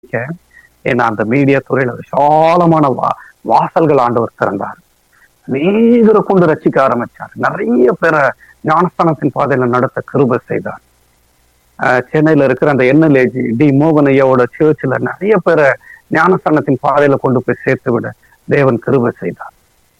ஆரம்பிக்க ஏன்னா அந்த மீடியா துறையில விசாலமான வா வாசல்கள் ஆண்டவர் திறந்தார் அநேகரை கொண்டு ரசிக்க ஆரம்பிச்சார் நிறைய பேரை ஞானஸ்தானத்தின் பாதையில நடத்த கிருபை செய்தார் ஆஹ் சென்னையில இருக்கிற அந்த என்எல்ஏஜி டி மோகன் ஐயாவோட சேர்ச்சில் நிறைய பேரை ஞானஸ்தானத்தின் பாதையில கொண்டு போய் சேர்த்து விட தேவன் கிருபை செய்தார்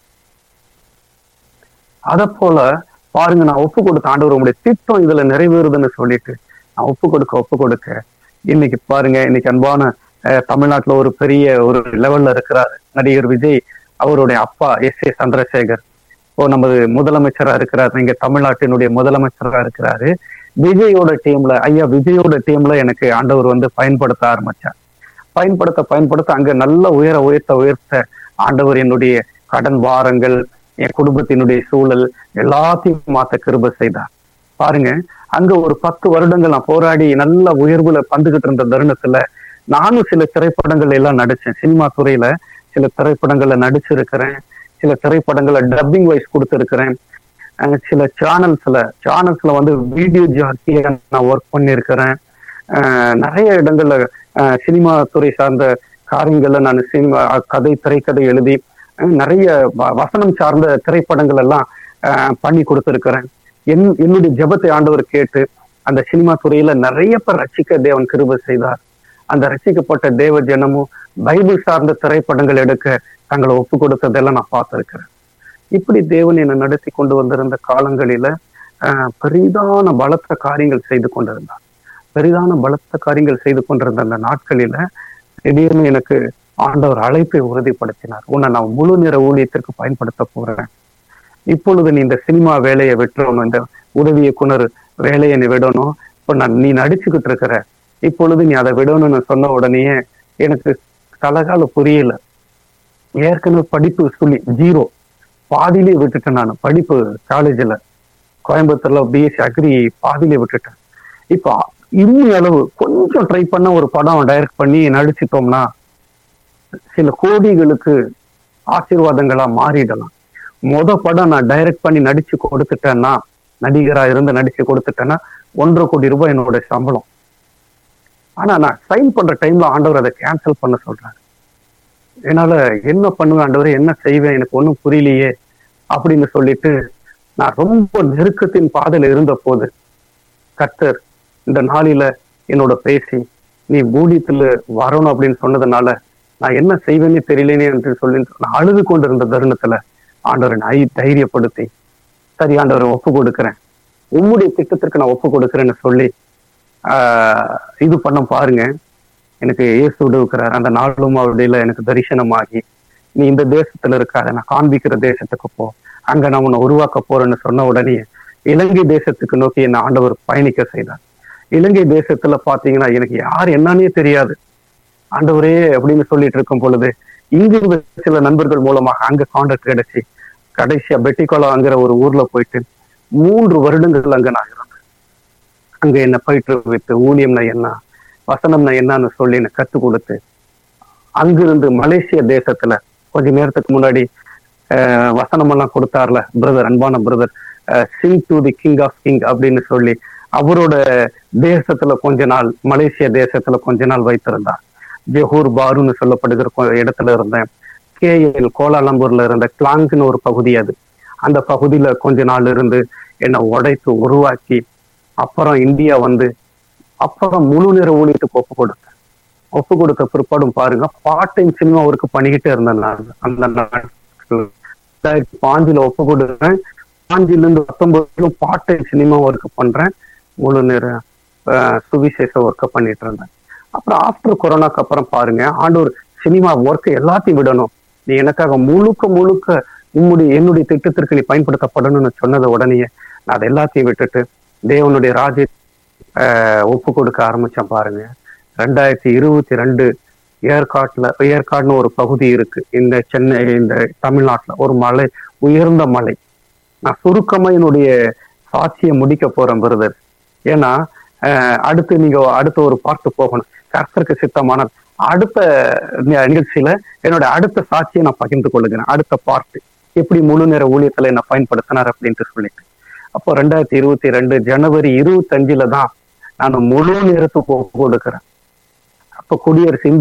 அத போல பாருங்க நான் ஒப்பு கொடுத்த ஆண்டவர் உங்களுடைய திட்டம் இதுல நிறைவேறுதுன்னு சொல்லிட்டு நான் ஒப்பு கொடுக்க ஒப்பு கொடுக்க இன்னைக்கு பாருங்க இன்னைக்கு அன்பான அஹ், தமிழ்நாட்டுல ஒரு பெரிய ஒரு லெவல்ல இருக்கிறார் நடிகர் விஜய் அவருடைய அப்பா எஸ் ஏ சந்திரசேகர் இப்போ நமது முதலமைச்சரா இருக்கிறார் இங்க தமிழ்நாட்டினுடைய முதலமைச்சரா இருக்கிறாரு விஜயோட டீம்ல ஐயா விஜயோட டீம்ல எனக்கு ஆண்டவர் வந்து பயன்படுத்த ஆரம்பிச்சார் பயன்படுத்த பயன்படுத்த அங்க நல்ல உயர உயர்த்த உயர்த்த ஆண்டவர் என்னுடைய கடன் வாரங்கள் என் குடும்பத்தினுடைய சூழல் எல்லாத்தையும் மாத்த கிருபை செய்தார் பாருங்க அங்க ஒரு பத்து வருடங்கள் நான் போராடி நல்ல உயர்வுல பந்துகிட்டு இருந்த தருணத்துல நானும் சில திரைப்படங்கள் எல்லாம் நடிச்சேன் சினிமா துறையில சில திரைப்படங்கள்ல நடிச்சிருக்கிறேன் சில திரைப்படங்களை டப்பிங் வைஸ் கொடுத்துருக்கிறேன் அஹ் சில சேனல்ஸ்ல சேனல்ஸ்ல வந்து வீடியோ ஜாக்கியா நான் ஒர்க் பண்ணியிருக்கிறேன் அஹ் நிறைய இடங்கள்ல அஹ் சினிமா துறை சார்ந்த காரியங்கள்ல நான் சினிமா அஹ் கதை திரைக்கதை எழுதி அஹ் நிறைய வ- வசனம் சார்ந்த திரைப்படங்கள் எல்லாம் அஹ் பண்ணி கொடுத்துருக்கிறேன் என் என்னுடைய ஜெபத்தை ஆண்டவர் கேட்டு அந்த சினிமா துறையில நிறைய பேர் ரசிக்க தேவன் கிருபை செய்தார் அந்த ரசிக்கப்பட்ட தேவ ஜனமும் பைபிள் சார்ந்த திரைப்படங்கள் எடுக்க தங்களை ஒப்பு கொடுத்ததெல்லாம் நான் பார்த்திருக்கிறேன் இப்படி தேவன் என்னை நடத்தி கொண்டு வந்திருந்த காலங்களில ஆஹ், பெரிதான பலத்த காரியங்கள் செய்து கொண்டிருந்தார் பெரிதான பலத்த காரியங்கள் செய்து கொண்டிருந்த அந்த நாட்களில திடீர்னு எனக்கு ஆண்டவர் அழைப்பை உறுதிப்படுத்தினார் உன்னை நான் முழு நேர ஊழியத்திற்கு பயன்படுத்த போறேன் இப்பொழுது நீ இந்த சினிமா வேலையை விட்டுறணும் இந்த உதவி இயக்குனர் வேலையை நீ விடணும் இப்ப நான் நீ நடிச்சுக்கிட்டு இருக்கிற இப்பொழுது நீ அதை விடணும்னு சொன்ன உடனேயே எனக்கு தலகால புரியல ஏற்கனவே படிப்பு சொல்லி ஜீரோ பாதியிலே விட்டுட்டேன் நான் படிப்பு காலேஜ்ல கோயம்புத்தூர்ல பிஎஸ்சி அக்ரி பாதியிலே விட்டுட்டேன் இப்போ இன்னும் அளவு கொஞ்சம் ட்ரை பண்ண ஒரு படம் டைரக்ட் பண்ணி நடிச்சிட்டோம்னா சில கோடிகளுக்கு ஆசீர்வாதங்களா மாறிடலாம் முத படம் நான் டைரக்ட் பண்ணி நடிச்சு கொடுத்துட்டேன்னா நடிகரா இருந்து நடிச்சு கொடுத்துட்டேன்னா ஒன்றரை கோடி ரூபாய் என்னோட சம்பளம் ஆனா நான் சைன் பண்ற டைம்ல ஆண்டவர் அதை கேன்சல் பண்ண சொல்றாரு என்னால என்ன பண்ணுவேன் ஆண்டவர் என்ன செய்வேன் எனக்கு ஒண்ணும் புரியலையே அப்படின்னு சொல்லிட்டு நான் ரொம்ப நெருக்கத்தின் பாதையில இருந்த போது கர்த்தர் இந்த நாளில என்னோட பேசி நீ ஊழியத்துல வரணும் அப்படின்னு சொன்னதுனால நான் என்ன செய்வேன்னு தெரியலேனே என்று சொல்லி நான் அழுது கொண்டிருந்த தருணத்துல ஆண்டவரை நான் ஐ- தைரியப்படுத்தி சரி ஆண்டவரை ஒப்பு கொடுக்கிறேன் உம்முடைய திட்டத்திற்கு நான் ஒப்பு கொடுக்கிறேன்னு சொல்லி ஆஹ் இது பண்ண பாருங்க எனக்கு இயேசு விடுவிக்கிறார் அந்த நாளும் அவருடைய எனக்கு தரிசனமாகி நீ இந்த தேசத்துல இருக்காத நான் காண்பிக்கிற தேசத்துக்கு போ அங்க நான் உன்னை உருவாக்க போறேன்னு சொன்ன உடனே இலங்கை தேசத்துக்கு நோக்கி என்னை ஆண்டவர் பயணிக்க செய்தார் இலங்கை தேசத்துல பாத்தீங்கன்னா எனக்கு யார் என்னன்னே தெரியாது ஆண்டவரே அப்படின்னு சொல்லிட்டு இருக்கும் பொழுது இங்கிருந்து சில நண்பர்கள் மூலமாக அங்க கான்டாக்ட் கிடைச்சி கடைசியா பெட்டிக்கோலாங்கிற ஒரு ஊர்ல போயிட்டு மூன்று வருடங்கள் அங்க நான் இருந்தேன் அங்க என்ன பயிற்றுவித்து ஊழியம்னா என்ன வசனம்னா என்னன்னு சொல்லி எனக்கு கற்றுக் கொடுத்து அங்கிருந்து மலேசிய தேசத்துல கொஞ்ச நேரத்துக்கு முன்னாடி அஹ், வசனமெல்லாம் கொடுத்தார்ல பிரதர் அன்பான brother sing to the king of king அப்படின்னு சொல்லி அவரோட தேசத்துல கொஞ்ச நாள் மலேசிய தேசத்துல கொஞ்ச நாள் வைத்திருந்தார் ஜெஹூர் பாருன்னு சொல்லப்படுகிற கொ- இடத்துல இருந்தேன் கேஎல் கோலாலம்பூர்ல இருந்த கிளாங்க்னு ஒரு பகுதி அது அந்த பகுதியில கொஞ்ச நாள் இருந்து என்னை உடைத்து உருவாக்கி அப்புறம் இந்தியா வந்து அப்புறம் முழு நேர ஊழியத்துக்கு ஒப்பு கொடுத்தேன் ஒப்பு கொடுத்த பிற்பாடும் பாருங்க பார்ட் டைம் சினிமா ஒர்க் பண்ணிக்கிட்டே இருந்தேன் நான் அந்த நாட்கள் ரெண்டாயிரத்தி பாஞ்சுல ஒப்பு கொடுத்தேன் பாஞ்சுல இருந்து பத்தொன்பதுல பார்ட் டைம் சினிமா ஒர்க் பண்றேன் முழு நேர அஹ், சுவிசேஷ ஒர்க்க பண்ணிட்டு இருந்தேன் அப்புறம் ஆஃப்டர் கொரோனாக்கு அப்புறம் பாருங்க ஆண்டவர் சினிமா ஒர்க் எல்லாத்தையும் விடணும் நீ எனக்காக முழுக்க முழுக்க உம்முடைய என்னுடைய திட்டத்திற்கு நீ பயன்படுத்தப்படணும்னு சொன்னது உடனேயே நான் அதை எல்லாத்தையும் விட்டுட்டு தேவனுடைய ராஜ்ய ஆஹ் ஒப்பு கொடுக்க ஆரம்பிச்சேன் பாருங்க ரெண்டாயிரத்தி இருபத்தி ரெண்டு ஏற்காட்டுல ஏற்காடுன்னு ஒரு பகுதி இருக்கு இந்த சென்னை இந்த தமிழ்நாட்டுல ஒரு மலை உயர்ந்த மலை நான் சுருக்கமா என்னுடைய சாட்சியை முடிக்க போறேன் பிரதர் ஏன்னா ஆஹ் அடுத்து நீங்க அடுத்த ஒரு பாட்டு போகணும் கர்த்தருக்கு சித்தமான அடுத்த நி- நிகழ்ச்சியில என்னோட அடுத்த சாட்சியை நான் பகிர்ந்து கொள்ளுகிறேன் அடுத்த பார்ட் எப்படி முழு நேர ஊழியத்துல என்ன பயன்படுத்தினார் அப்படின்ட்டு சொல்லிட்டு அப்போ ரெண்டாயிரத்தி இருபத்தி ரெண்டு ஜனவரி இருபத்தஞ்சுல தான் நான் முழு நேரத்துக்கு ஒப்பு கொடுக்கிறேன் இப்ப குடியரசு